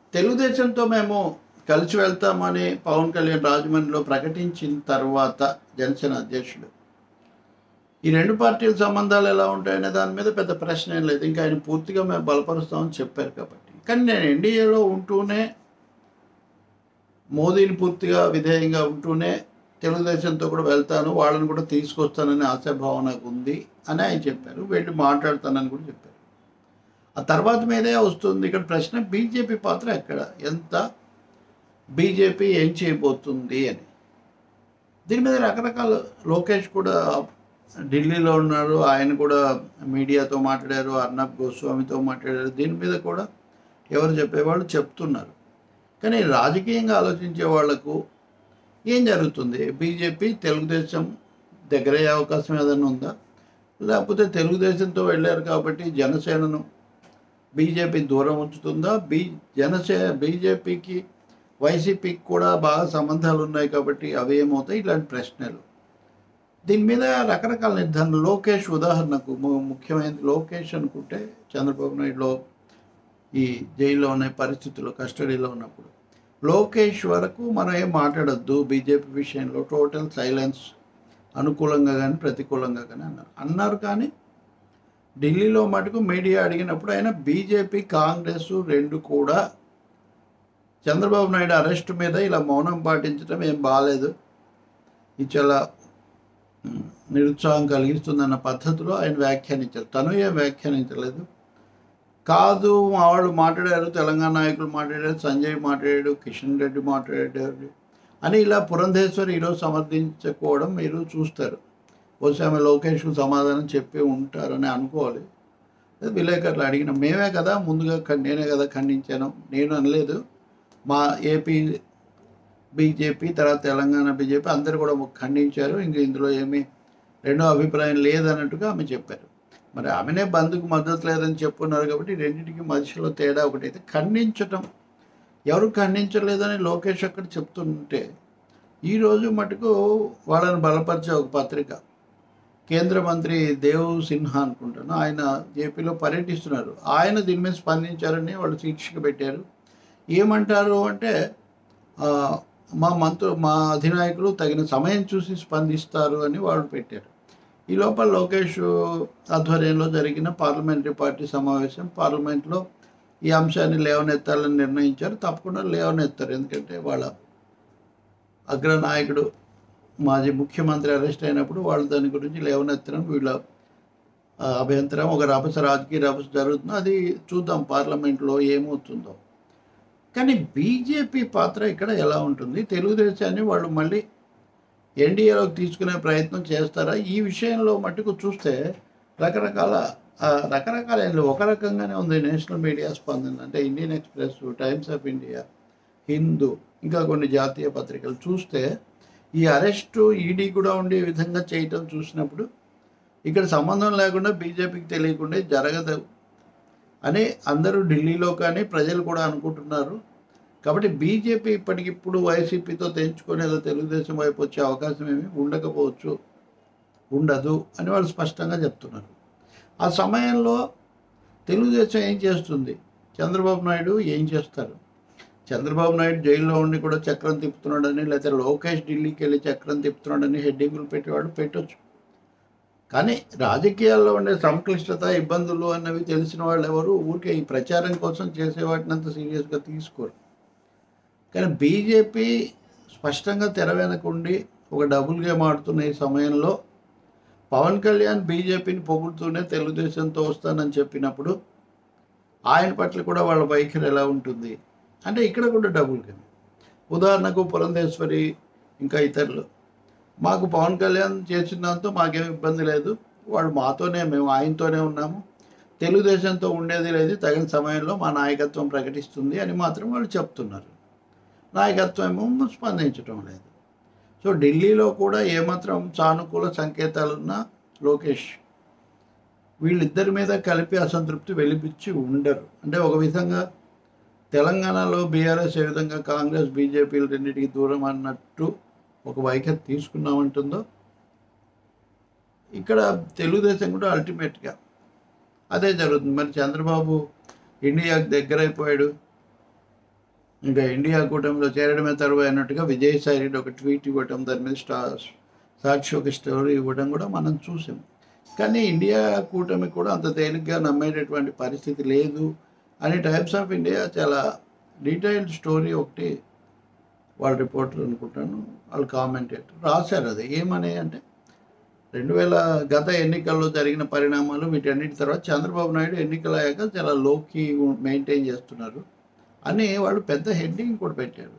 తెలుగుదేశంతో మేము కలిసి వెళ్తామని పవన్ కళ్యాణ్ రాజమండ్రిలో ప్రకటించిన తర్వాత జనసేన అధ్యక్షుడు ఈ రెండు పార్టీల సంబంధాలు ఎలా ఉంటాయనే దాని మీద పెద్ద ప్రశ్న ఏం లేదు ఇంకా ఆయన పూర్తిగా మేము బలపరుస్తామని చెప్పారు కాబట్టి కానీ నేను ఎన్డీఏలో ఉంటూనే మోదీని పూర్తిగా విధేయంగా ఉంటూనే తెలుగుదేశంతో కూడా వెళ్తాను వాళ్ళని కూడా తీసుకొస్తానని ఆశాభావం నాకు ఉంది అని ఆయన చెప్పారు వెళ్ళి మాట్లాడతానని కూడా చెప్పారు ఆ తర్వాత మీదే వస్తుంది ఇక్కడ ప్రశ్న బీజేపీ పాత్ర ఎక్కడ ఎంత బీజేపీ ఏం చేయబోతుంది అని దీని మీద రకరకాల లోకేష్ కూడా ఢిల్లీలో ఉన్నారు ఆయన కూడా మీడియాతో మాట్లాడారు అర్నబ్ గోస్వామితో మాట్లాడారు దీని మీద కూడా ఎవరు చెప్పేవాళ్ళు చెప్తున్నారు కానీ రాజకీయంగా ఆలోచించే వాళ్లకు ఏం జరుగుతుంది బీజేపీ తెలుగుదేశం దగ్గరయ్యే అవకాశం ఏదైనా ఉందా లేకపోతే తెలుగుదేశంతో వెళ్ళారు కాబట్టి జనసేనను బీజేపీ దూరం ఉంచుతుందా బీ జనసే బీజేపీకి వైసీపీకి కూడా బాగా సంబంధాలు ఉన్నాయి కాబట్టి అవి ఏమవుతాయి ఇలాంటి ప్రశ్నలు దీని మీద రకరకాల నిర్ధారణ లోకేష్ ఉదాహరణకు ము- ముఖ్యమైనది లోకేష్ అనుకుంటే చంద్రబాబు నాయుడులో ఈ జైల్లో ఉన్న పరిస్థితుల్లో కస్టడీలో ఉన్నప్పుడు లోకేష్ వరకు మనం ఏం మాట్లాడొద్దు బీజేపీ విషయంలో టోటల్ సైలెన్స్ అనుకూలంగా కానీ ప్రతికూలంగా కానీ అన్నారు అన్నారు కానీ ఢిల్లీలో మటుకు మీడియా అడిగినప్పుడు ఆయన బీజేపీ కాంగ్రెస్ రెండు కూడా చంద్రబాబు నాయుడు అరెస్ట్ మీద ఇలా మౌనం పాటించడం ఏం బాగాలేదు ఇది చాలా ఉమ్, నిరుత్సాహం కలిగిస్తుందన్న పద్ధతిలో ఆయన వ్యాఖ్యానించారు తను ఏం వ్యాఖ్యానించలేదు కాదు మా వాళ్ళు మాట్లాడారు తెలంగాణ నాయకులు మాట్లాడారు సంజయ్ మాట్లాడాడు కిషన్ రెడ్డి మాట్లాడాడు అని ఇలా పురంధేశ్వరి ఈరోజు సమర్థించుకోవడం మీరు చూస్తారు బహుశా ఆమె లోకేష్కు సమాధానం చెప్పి ఉంటారని అనుకోవాలి అదే విలేకరులు అడిగిన మేమే కదా ముందుగా ఖ- నేనే కదా ఖండించాను నేను అనలేదు మా ఏపీ బీజేపీ తర్వాత తెలంగాణ బీజేపీ అందరు కూడా ఖండించారు ఇంక ఇందులో ఏమీ రెండో అభిప్రాయం లేదన్నట్టుగా ఆమె చెప్పారు మరి ఆమెనే బంధుకు మద్దతు లేదని చెప్పున్నారు కాబట్టి రెండింటికి మధ్యలో తేడా ఒకటైతే ఖండించటం ఎవరు ఖండించలేదని లోకేష్ అక్కడ చెప్తుంటే ఈరోజు మటుకు వాళ్ళని బలపరిచే ఒక పత్రిక కేంద్ర మంత్రి దేవ్ సిన్హా అనుకుంటాను ఆయన ఏపీలో పర్యటిస్తున్నారు ఆయన దీని మీద స్పందించారని వాళ్ళు శీర్షిక పెట్టారు ఏమంటారు అంటే ఆ, మా మంత్రు మా అధినాయకులు తగిన సమయం చూసి స్పందిస్తారు అని వాళ్ళు పెట్టారు ఈ లోపల లోకేష్ ఆధ్వర్యంలో జరిగిన పార్లమెంటరీ పార్టీ సమావేశం పార్లమెంట్లో ఈ అంశాన్ని లేవనెత్తాలని నిర్ణయించారు తప్పకుండా లేవనెత్తారు ఎందుకంటే వాళ్ళ అగ్రనాయకుడు మాజీ ముఖ్యమంత్రి అరెస్ట్ అయినప్పుడు వాళ్ళు దాని గురించి లేవనెత్తడం వీళ్ళ ఆ, అభ్యంతరం ఒక రభస రాజకీయ రభస జరుగుతుందో అది చూద్దాం పార్లమెంట్లో ఏమవుతుందో కానీ బీజేపీ పాత్ర ఇక్కడ ఎలా ఉంటుంది తెలుగుదేశాన్ని వాళ్ళు మళ్ళీ ఎన్డీఏలోకి తీసుకునే ప్రయత్నం చేస్తారా ఈ విషయంలో మట్టుకు చూస్తే రకరకాల ఆ, రకరకాల ఏం లేవు. ఒక రకంగానే ఉంది నేషనల్ మీడియా స్పందన అంటే Indian Express Times of India Hindu ఇంకా కొన్ని జాతీయ పత్రికలు చూస్తే ఈ అరెస్టు ఈడీ కూడా ఉండి ఈ విధంగా చేయటం చూసినప్పుడు ఇక్కడ సంబంధం లేకుండా బీజేపీకి తెలియకుండా ఇది జరగదు అని అందరూ ఢిల్లీలో కానీ ప్రజలు కూడా అనుకుంటున్నారు కాబట్టి బీజేపీ ఇప్పటికిప్పుడు వైసీపీతో తెంచుకొని ఏదో తెలుగుదేశం వైపు వచ్చే అవకాశం ఏమి ఉండకపోవచ్చు ఉండదు అని వాళ్ళు స్పష్టంగా చెప్తున్నారు ఆ సమయంలో తెలుగుదేశం ఏం చేస్తుంది చంద్రబాబు నాయుడు ఏం చేస్తారు చంద్రబాబు నాయుడు జైల్లో ఉండి కూడా చక్రం తిప్పుతున్నాడని లేకపోతే లోకేష్ ఢిల్లీకి వెళ్ళి చక్రం తిప్పుతున్నాడని హెడ్డింగులు పెట్టేవాడు పెట్టొచ్చు కానీ రాజకీయాల్లో ఉండే సంక్లిష్టత ఇబ్బందులు అన్నవి తెలిసిన వాళ్ళు ఎవరు ఊరికే ఈ ప్రచారం కోసం చేసే వాటిని అంత సీరియస్గా తీసుకోరు కానీ బీజేపీ స్పష్టంగా తెర వెనకుండి ఒక డబుల్ గేమ్ ఆడుతున్న ఈ సమయంలో పవన్ కళ్యాణ్ బీజేపీని పొగుడుతూనే తెలుగుదేశంతో వస్తానని చెప్పినప్పుడు ఆయన పట్ల కూడా వాళ్ళ వైఖరి ఎలా ఉంటుంది అంటే ఇక్కడ కూడా డబుల్ గేమ్ ఉదాహరణకు పురంధేశ్వరి ఇంకా ఇతరులు మాకు పవన్ కళ్యాణ్ చేసిన దాంతో మాకేం ఇబ్బంది లేదు వాళ్ళు మాతోనే మేము ఆయనతోనే ఉన్నాము తెలుగుదేశంతో ఉండేది లేదు తగిన సమయంలో మా నాయకత్వం ప్రకటిస్తుంది అని మాత్రం వాళ్ళు చెప్తున్నారు నాయకత్వం ఏమో స్పందించడం లేదు సో ఢిల్లీలో కూడా ఏమాత్రం సానుకూల సంకేతాలున్నా లోకేష్ వీళ్ళిద్దరి మీద కలిపి అసంతృప్తి వెలిపించి ఉండరు అంటే ఒక విధంగా తెలంగాణలో బీఆర్ఎస్ ఏ విధంగా కాంగ్రెస్ బీజేపీలు రెండింటికి దూరం అన్నట్టు ఒక వైఖరి తీసుకున్నామంటుందో ఇక్కడ తెలుగుదేశం కూడా అల్టిమేట్గా అదే జరుగుతుంది మరి చంద్రబాబు ఇండియాకి దగ్గరైపోయాడు ఇంకా ఇండియా కూటమిలో చేరడమే తరువు అన్నట్టుగా విజయసాయి రెడ్డి ఒక ట్వీట్ ఇవ్వటం దాని మీద స్టా సాక్షి ఒక స్టోరీ ఇవ్వడం కూడా మనం చూసాం కానీ ఇండియా కూటమి కూడా అంత తేలిగ్గా నమ్మేటటువంటి పరిస్థితి లేదు అని టైమ్స్ ఆఫ్ ఇండియా చాలా డీటెయిల్డ్ స్టోరీ ఒకటి వాళ్ళ రిపోర్టర్ అనుకుంటాను వాళ్ళు కామెంటేటర్ రాశారు అది ఏమని అంటే రెండు వేల గత ఎన్నికల్లో జరిగిన పరిణామాలు వీటన్నిటి తర్వాత చంద్రబాబు నాయుడు ఎన్నికలు అయ్యాక చాలా లోకి మెయింటైన్ చేస్తున్నారు అని వాళ్ళు పెద్ద హెడ్డింగ్ కూడా పెట్టారు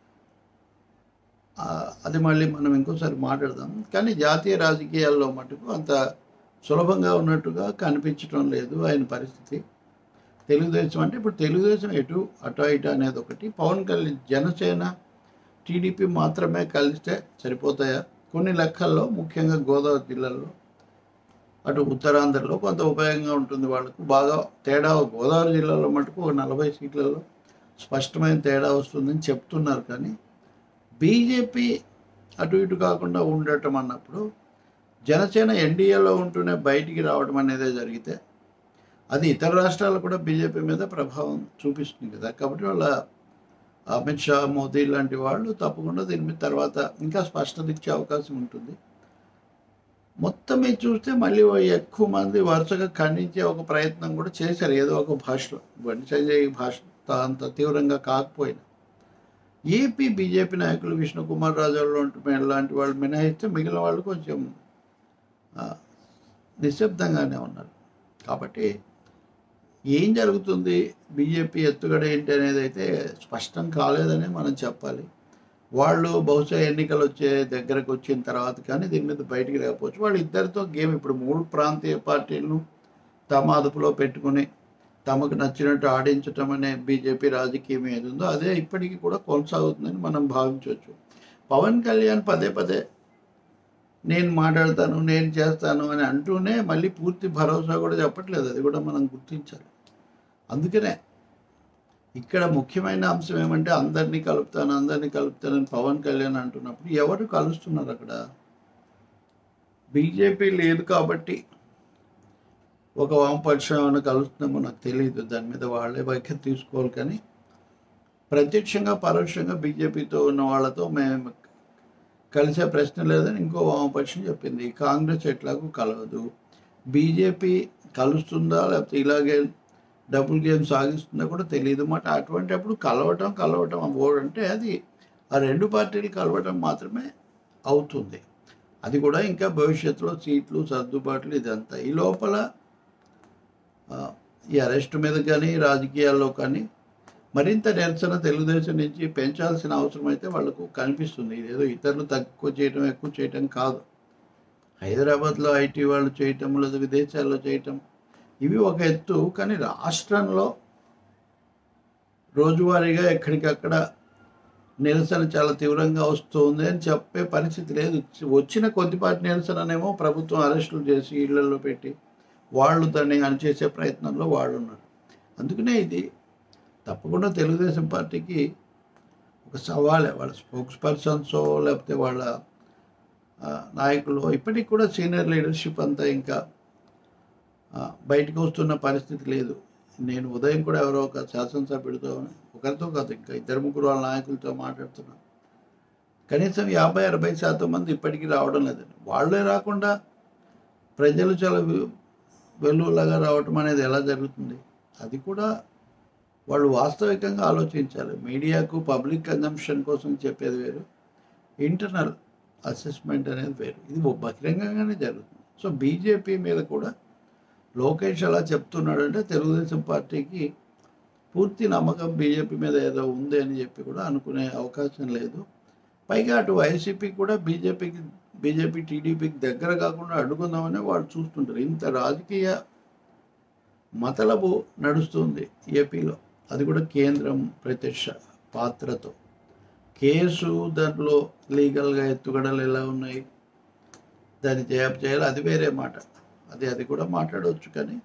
ఆ, అది మళ్ళీ మనం ఇంకోసారి మాట్లాడదాం కానీ జాతీయ రాజకీయాల్లో మటుకు అంత సులభంగా ఉన్నట్టుగా కనిపించడం లేదు ఆయన పరిస్థితి తెలుగుదేశం అంటే ఇప్పుడు తెలుగుదేశం ఎటు అటు ఇటు అనేది ఒకటి పవన్ కళ్యాణ్ జనసేన టీడీపీ మాత్రమే కలిస్తే సరిపోతాయా కొన్ని లెక్కల్లో ముఖ్యంగా గోదావరి జిల్లాలో అటు ఉత్తరాంధ్రలో కొంత ఉపయోగంగా ఉంటుంది వాళ్ళకు బాగా తేడా గోదావరి జిల్లాలో మటుకు ఒక నలభై సీట్లలో స్పష్టమైన తేడా వస్తుందని చెప్తున్నారు కానీ బీజేపీ అటు ఇటు కాకుండా ఉండటం అన్నప్పుడు జనసేన ఎన్డీఏలో ఉంటూనే బయటికి రావడం అనేదే జరిగితే అది ఇతర రాష్ట్రాలు కూడా బీజేపీ మీద ప్రభావం చూపిస్తుంది కదా కాబట్టి వాళ్ళ అమిత్ షా మోదీ లాంటి వాళ్ళు తప్పకుండా దీని మీద తర్వాత ఇంకా స్పష్టత ఇచ్చే అవకాశం ఉంటుంది మొత్తం మీద చూస్తే మళ్ళీ ఓ ఎక్కువ మంది వరుసగా ఖండించే ఒక ప్రయత్నం కూడా చేశారు ఏదో ఒక భాషలో బండి సంజయ్ భాష త- అంత తీవ్రంగా కాకపోయినా ఏపీ బీజేపీ నాయకులు విష్ణు కుమార్ రాజు లాంటి వాళ్ళు మినహాయిస్తే మిగిలిన వాళ్ళు కొంచెం ఆ, నిశ్శబ్దంగానే ఉన్నారు కాబట్టి ఏం జరుగుతుంది బీజేపీ ఎత్తుగడ ఏంటి అనేది అయితే స్పష్టం కాలేదని మనం చెప్పాలి వాళ్ళు బహుశా ఎన్నికలు వచ్చే దగ్గరకు వచ్చిన తర్వాత కానీ దీని మీద బయటికి రాకపోవచ్చు వాళ్ళు ఇద్దరితో గేమ్ ఇప్పుడు మూడు ప్రాంతీయ పార్టీలను తమ అదుపులో పెట్టుకుని తమకు నచ్చినట్టు ఆడించటం అనే బీజేపీ రాజకీయం ఏది ఉందో అదే ఇప్పటికీ కూడా కొనసాగుతుందని మనం భావించవచ్చు పవన్ కళ్యాణ్ పదే పదే నేను మాట్లాడతాను నేను చేస్తాను అని అంటూనే మళ్ళీ పూర్తి భరోసా కూడా చెప్పట్లేదు అది కూడా మనం గుర్తించాలి అందుకనే ఇక్కడ ముఖ్యమైన అంశం ఏమంటే అందరినీ కలుపుతాను అందరినీ కలుపుతానని పవన్ కళ్యాణ్ అంటున్నప్పుడు ఎవరు కలుస్తున్నారు అక్కడ బీజేపీ లేదు కాబట్టి ఒక వామపక్షం ఏమైనా కలుస్తున్నామో నాకు తెలియదు దాని మీద వాళ్ళే వైఖరి తీసుకోవాలి కానీ ప్రత్యక్షంగా పరోక్షంగా బీజేపీతో ఉన్న వాళ్ళతో మేము కలిసే ప్రశ్న లేదని ఇంకో వామపక్షం చెప్పింది కాంగ్రెస్ ఎట్లాగూ కలవదు బీజేపీ కలుస్తుందా లేకపోతే ఇలాగే డబుల్ గేమ్ సాగిస్తుందా కూడా తెలియదు మాట అటువంటి అప్పుడు కలవటం కలవటం అవ్వడం అంటే అది ఆ రెండు పార్టీలు కలవటం మాత్రమే అవుతుంది అది కూడా ఇంకా భవిష్యత్తులో సీట్లు సర్దుబాట్లు ఇదంతా ఈ లోపల ఆ, ఈ అరెస్ట్ మీద కానీ రాజకీయాల్లో కానీ మరింత నిరసన తెలుగుదేశం నుంచి పెంచాల్సిన అవసరం అయితే వాళ్ళకు కనిపిస్తుంది ఇదేదో ఇతరులు తక్కువ చేయటం ఎక్కువ చేయటం కాదు హైదరాబాద్లో ఐటీ వాళ్ళు చేయటం లేదా విదేశాల్లో చేయటం ఇవి ఒక ఎత్తు కానీ రాష్ట్రంలో రోజువారీగా ఎక్కడికక్కడ నిరసన చాలా తీవ్రంగా వస్తుంది అని చెప్పే పరిస్థితి లేదు వచ్చిన కొద్దిపాటి నిరసననేమో ప్రభుత్వం అరెస్టులు చేసి ఇళ్లలో పెట్టి వాళ్ళు దాన్ని అణిచేసే ప్రయత్నంలో వాళ్ళు ఉన్నారు అందుకనే ఇది తప్పకుండా తెలుగుదేశం పార్టీకి ఒక సవాలే వాళ్ళ స్పోక్స్ పర్సన్సో లేకపోతే వాళ్ళ ఆ, నాయకులు ఇప్పటికి కూడా సీనియర్ లీడర్షిప్ అంతా ఇంకా ఆ, బయటకు వస్తున్న పరిస్థితి లేదు నేను ఉదయం కూడా ఎవరో ఒక శాసనసభ్యుడితో ఒకరితో కాదు ఇంకా ఇద్దరు ముగ్గురు వాళ్ళ నాయకులతో మాట్లాడుతున్నాను కనీసం యాభై అరవై శాతం మంది ఇప్పటికీ రావడం లేదండి వాళ్ళే రాకుండా ప్రజలు చాలా వె- వెల్లువలాగా రావటం అనేది ఎలా జరుగుతుంది అది కూడా వాళ్ళు వాస్తవికంగా ఆలోచించాలి మీడియాకు పబ్లిక్ కన్జంప్షన్ కోసం చెప్పేది వేరు ఇంటర్నల్ అసెస్మెంట్ అనేది వేరు ఇది బహిరంగంగానే జరుగుతుంది సో బీజేపీ మీద కూడా లోకేష్ అలా చెప్తున్నాడు అంటే తెలుగుదేశం పార్టీకి పూర్తి నమ్మకం బీజేపీ మీద ఏదో ఉంది అని చెప్పి కూడా అనుకునే అవకాశం లేదు పైగా అటు వైసీపీ కూడా బీజేపీకి బీజేపీ టీడీపీకి దగ్గర కాకుండా అడ్డుకుందామని వాళ్ళు చూస్తుంటారు ఇంత రాజకీయ మతలబు నడుస్తుంది ఏపీలో అది కూడా కేంద్రం ప్రత్యక్ష పాత్రతో కేసు దాంట్లో లీగల్గా ఎత్తుగడలు ఎలా ఉన్నాయి దాన్ని జవాబు చేయాలి అది వేరే మాట అది అది కూడా మాట్లాడవచ్చు కానీ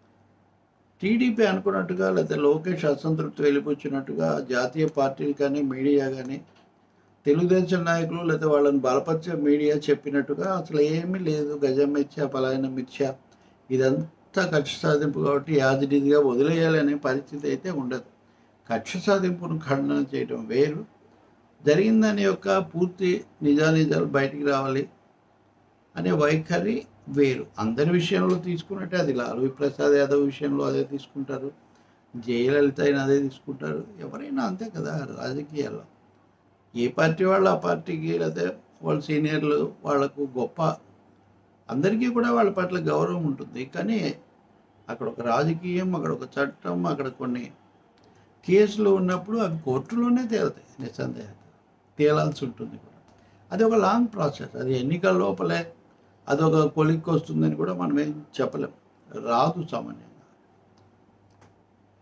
టీడీపీ అనుకున్నట్టుగా లేకపోతే లోకేష్ అసంతృప్తి వెళ్ళిపోచ్చినట్టుగా జాతీయ పార్టీలు కానీ మీడియా కానీ తెలుగుదేశం నాయకులు లేకపోతే వాళ్ళని బలపరిచే మీడియా చెప్పినట్టుగా అసలు ఏమీ లేదు గజం మిథ్య పలాయన మిథ్య ఇదంతా ఖర్చు సాధింపు కాబట్టి యాజిడీదిగా వదిలేయాలనే పరిస్థితి అయితే ఉండదు కక్ష సాధింపును ఖండన చేయడం వేరు జరిగిందని యొక్క పూర్తి నిజానిజాలు బయటికి రావాలి అనే వైఖరి వేరు అందరి విషయంలో తీసుకున్నట్టే అది లాలూ ప్రసాద్ యాదవ్ విషయంలో అదే తీసుకుంటారు జయలలిత అయినా అదే తీసుకుంటారు ఎవరైనా అంతే కదా రాజకీయాల్లో ఏ పార్టీ వాళ్ళు ఆ పార్టీకి లేదా వాళ్ళ సీనియర్లు వాళ్ళకు గొప్ప అందరికీ కూడా వాళ్ళ పట్ల గౌరవం ఉంటుంది కానీ అక్కడ ఒక రాజకీయం అక్కడ ఒక చట్టం అక్కడ కొన్ని కేసులు ఉన్నప్పుడు అవి కోర్టులోనే తేలుతాయి నిస్సందేహత తేలాల్సి ఉంటుంది కూడా అది ఒక లాంగ్ ప్రాసెస్ అది ఎన్నికల లోపలే అదొక కొలిక్కి వస్తుందని కూడా మనం ఏం చెప్పలేం రాదు సామాన్యంగా